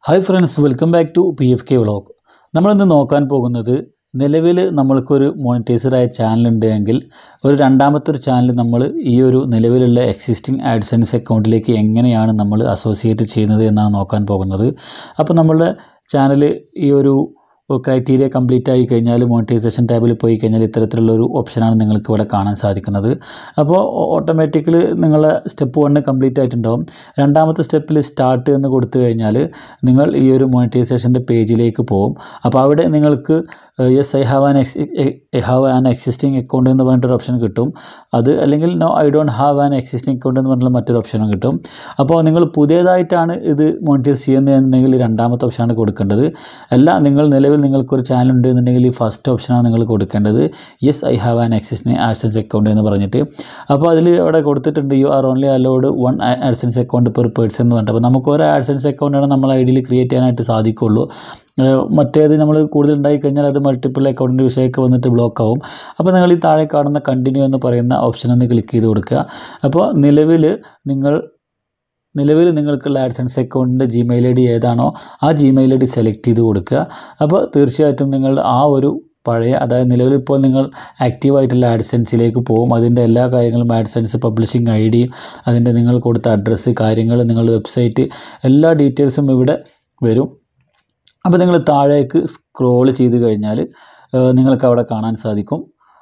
hi friends welcome back to P F K vlog നമ്മളിന്ന് നോക്കാൻ പോകുന്നത് നിലവിൽ നമ്മൾക്കൊരു മോണിറ്റൈസറായ ചാനൽ ഉണ്ട് എങ്കിൽ ഒരു രണ്ടാമത്തെ ഒരു ചാനൽ നമ്മൾ ഈ ഒരു നിലവിലുള്ള എക്സിസ്റ്റിംഗ് ആഡ്സൻസ് അക്കൗണ്ടിലേക്ക് എങ്ങനെയാണ് നമ്മൾ അസോസിയേറ്റ് ചെയ്യുന്നത് എന്നാണ് നോക്കാൻ പോകുന്നത് അപ്പോൾ നമ്മളുടെ ചാനൽ ഈ ഒരു ക്രൈറ്റീരിയ കംപ്ലീറ്റ് ആയി കഴിഞ്ഞാൽ മോണിറ്റൈസേഷൻ ടാബിൽ പോയി കഴിഞ്ഞാൽ ഇത്തരത്തിലുള്ള ഒരു ഓപ്ഷനാണ് നിങ്ങൾക്ക് ഇവിടെ കാണാൻ സാധിക്കുന്നത് അപ്പോൾ ഓട്ടോമാറ്റിക്കലി നിങ്ങളെ സ്റ്റെപ്പ് വണ്ണ് കംപ്ലീറ്റ് ആയിട്ടുണ്ടാവും രണ്ടാമത്തെ സ്റ്റെപ്പിൽ സ്റ്റാർട്ട് എന്ന് കൊടുത്തു കഴിഞ്ഞാൽ നിങ്ങൾ ഈ ഒരു മോണിറ്റൈസേഷൻ്റെ പേജിലേക്ക് പോകും അപ്പോൾ അവിടെ നിങ്ങൾക്ക് yes I have an ex I have an existing account എന്ന് പറഞ്ഞിട്ടൊരു ഓപ്ഷൻ കിട്ടും അത് അല്ലെങ്കിൽ no I don't have an existing account എന്ന് പറഞ്ഞിട്ടുള്ള മറ്റൊരു ഓപ്ഷനും കിട്ടും അപ്പോൾ നിങ്ങൾ പുതിയതായിട്ടാണ് ഇത് മോണിറ്റൈസ് ചെയ്യുന്നതെന്നുണ്ടെങ്കിൽ രണ്ടാമത്തെ ഓപ്ഷനാണ് കൊടുക്കേണ്ടത് അല്ല നിങ്ങൾ നിലവിൽ നിങ്ങൾക്കൊരു ചാനൽ ഉണ്ട് എന്നുണ്ടെങ്കിൽ ഈ ഫസ്റ്റ് ഓപ്ഷനാണ് നിങ്ങൾ കൊടുക്കേണ്ടത് yes I have an existing AdSense account എന്ന് പറഞ്ഞിട്ട് അപ്പോൾ അതിൽ അവിടെ കൊടുത്തിട്ടുണ്ട് you are only allowed one AdSense account per person എന്ന് പറഞ്ഞിട്ട് അപ്പോൾ നമുക്ക് ഒരു ആഡ്സൻസ് അക്കൗണ്ടാണ് നമ്മൾ ഐ ഡിയിൽ ക്രിയേറ്റ് ചെയ്യാനായിട്ട് സാധിക്കുള്ളൂ ഏഹ് മറ്റേത് നമ്മൾ കൂടുതൽ ഉണ്ടായി കഴിഞ്ഞാൽ അത് മൾട്ടിപ്പിൾ അക്കൗണ്ടിൻ്റെ വിഷയമൊക്കെ വന്നിട്ട് ബ്ലോക്ക് ആവും അപ്പോൾ നിങ്ങൾ ഈ താഴെ കാണുന്ന കണ്ടിന്യൂ എന്ന് പറയുന്ന ഓപ്ഷൻ ഒന്ന് ക്ലിക്ക് ചെയ്ത് കൊടുക്കുക അപ്പോൾ നിലവിൽ നിങ്ങൾ നിലവിൽ നിങ്ങൾക്കുള്ള ആഡ്സൻസ് അക്കൗണ്ടിൻ്റെ ജിമെയിൽ ഐ ഡി ഏതാണോ ആ ജിമെയിൽ ഐ ഡി സെലക്ട് ചെയ്ത് കൊടുക്കുക അപ്പോൾ തീർച്ചയായിട്ടും നിങ്ങൾ ആ ഒരു പഴയ അതായത് നിലവിൽ ഇപ്പോൾ നിങ്ങൾ ആക്റ്റീവായിട്ടുള്ള ആഡ്സെൻസിലേക്ക് പോകും അതിൻ്റെ എല്ലാ കാര്യങ്ങളും ആഡ്സെൻസ് പബ്ലിഷിംഗ് ഐ ഡി അതിൻ്റെ നിങ്ങൾ കൊടുത്ത അഡ്രസ്സ് കാര്യങ്ങൾ നിങ്ങളുടെ വെബ്സൈറ്റ് എല്ലാ ഡീറ്റെയിൽസും ഇവിടെ വരും അപ്പോൾ നിങ്ങൾ താഴേക്ക് സ്ക്രോൾ ചെയ്ത് കഴിഞ്ഞാൽ ഏഹ് നിങ്ങൾക്ക് അവിടെ കാണാൻ സാധിക്കും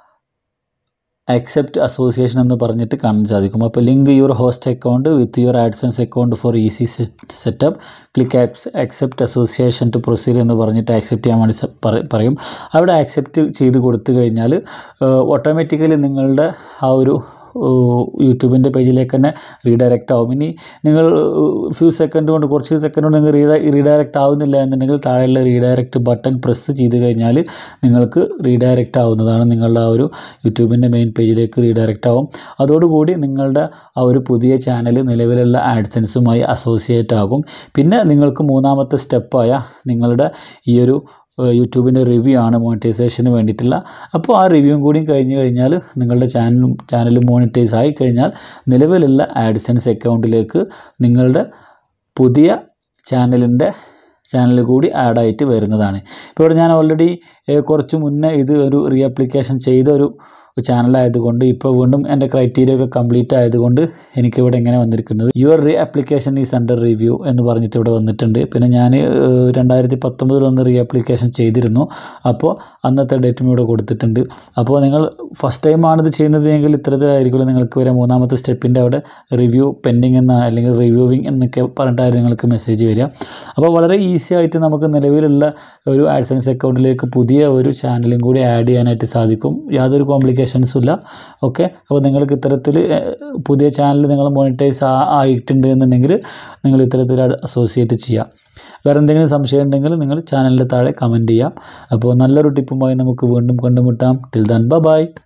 അക്സെപ്റ്റ് അസോസിയേഷൻ എന്ന് പറഞ്ഞിട്ട് കാണാൻ സാധിക്കും അപ്പോൾ link your host account with your AdSense account for easy setup click accept association to proceed എന്ന് പറഞ്ഞിട്ട് ആക്സെപ്റ്റ് ചെയ്യാൻ വേണ്ടി സ- പറ- പറയും അവിടെ ആക്സെപ്റ്റ് ചെയ്ത് കൊടുത്തു കഴിഞ്ഞാൽ ഓട്ടോമാറ്റിക്കലി നിങ്ങളുടെ ആ ഒരു യൂട്യൂബിൻ്റെ പേജിലേക്ക് തന്നെ റീഡയറക്റ്റ് ആവും ഇനി നിങ്ങൾ ഫ്യൂ സെക്കൻഡ് കൊണ്ട് കുറച്ച് സെക്കൻഡ് കൊണ്ട് നിങ്ങൾ റീഡ റീഡയറക്റ്റ് ആവുന്നില്ല എന്നുണ്ടെങ്കിൽ താഴെയുള്ള റീഡയറക്റ്റ് ബട്ടൺ പ്രസ് ചെയ്ത് കഴിഞ്ഞാൽ നിങ്ങൾക്ക് റീഡയറക്റ്റ് ആവുന്നതാണ് നിങ്ങളുടെ ആ ഒരു യൂട്യൂബിൻ്റെ മെയിൻ പേജിലേക്ക് റീഡയറക്റ്റ് ആവും അതോടുകൂടി നിങ്ങളുടെ ആ ഒരു പുതിയ ചാനൽ നിലവിലുള്ള ആഡ്സൻസുമായി അസോസിയേറ്റ് ആകും പിന്നെ നിങ്ങൾക്ക് മൂന്നാമത്തെ സ്റ്റെപ്പായ നിങ്ങളുടെ ഈ ഒരു യൂട്യൂബിൻ്റെ റിവ്യൂ ആണ് മോണിറ്റൈസേഷന് വേണ്ടിയിട്ടുള്ള അപ്പോൾ ആ റിവ്യൂവും കൂടി കഴിഞ്ഞ് കഴിഞ്ഞാൽ നിങ്ങളുടെ ചാനലും ചാനൽ മോണിറ്റൈസ് ആയി കഴിഞ്ഞാൽ നിലവിലുള്ള ആഡ്സൻസ് അക്കൗണ്ടിലേക്ക് നിങ്ങളുടെ പുതിയ ചാനലിൻ്റെ ചാനൽ കൂടി ആഡായിട്ട് വരുന്നതാണ് ഇപ്പോൾ ഇവിടെ ഞാൻ ഓൾറെഡി കുറച്ച് മുന്നേ ഇത് ഒരു റീ ആപ്ലിക്കേഷൻ ചെയ്ത ഒരു ചാനലായതുകൊണ്ട് ഇപ്പോൾ വീണ്ടും എൻ്റെ ക്രൈറ്റീരിയ ഒക്കെ കംപ്ലീറ്റ് ആയതുകൊണ്ട് എനിക്കിവിടെ എങ്ങനെ വന്നിരിക്കുന്നത് your re application is under review എന്ന് പറഞ്ഞിട്ട് ഇവിടെ വന്നിട്ടുണ്ട് പിന്നെ ഞാൻ രണ്ടായിരത്തി പത്തൊമ്പതിൽ ഒന്ന് റീ ആപ്ലിക്കേഷൻ ചെയ്തിരുന്നു അപ്പോൾ അന്നത്തെ ഡേറ്റും ഇവിടെ കൊടുത്തിട്ടുണ്ട് അപ്പോൾ നിങ്ങൾ ഫസ്റ്റ് ടൈമാണ് ഇത് ചെയ്യുന്നത് എങ്കിൽ ഇത്തരത്തിലായിരിക്കുമല്ലോ നിങ്ങൾക്ക് വരെ മൂന്നാമത്തെ സ്റ്റെപ്പിൻ്റെ അവിടെ റിവ്യൂ പെൻഡിങ് എന്ന അല്ലെങ്കിൽ റിവ്യൂവിങ് എന്നൊക്കെ പറഞ്ഞിട്ടായിരുന്നു നിങ്ങൾക്ക് മെസ്സേജ് വരിക അപ്പോൾ വളരെ ഈസി ആയിട്ട് നമുക്ക് നിലവിലുള്ള ഒരു ആഡ്സൻസ് അക്കൗണ്ടിലേക്ക് പുതിയ ഒരു ചാനലും കൂടി ആഡ് ചെയ്യാനായിട്ട് സാധിക്കും യാതൊരു കോംപ്ലിക്കേഷൻസും ഇല്ല ഓക്കെ അപ്പോൾ നിങ്ങൾക്ക് ഇത്തരത്തിൽ ഏഹ്, പുതിയ ചാനൽ നിങ്ങൾ മോണിറ്റൈസ് ആയിട്ടുണ്ട് എന്നുണ്ടെങ്കിൽ നിങ്ങൾ ഇത്തരത്തിൽ അസോസിയേറ്റ് ചെയ്യാം വേറെ എന്തെങ്കിലും സംശയം ഉണ്ടെങ്കിൽ നിങ്ങൾ ചാനലിൻ്റെ താഴെ കമൻറ്റ് ചെയ്യാം അപ്പോൾ നല്ലൊരു ടിപ്പുമായി നമുക്ക് വീണ്ടും കണ്ടുമുട്ടാം ടിൽ ദാൻ ബൈ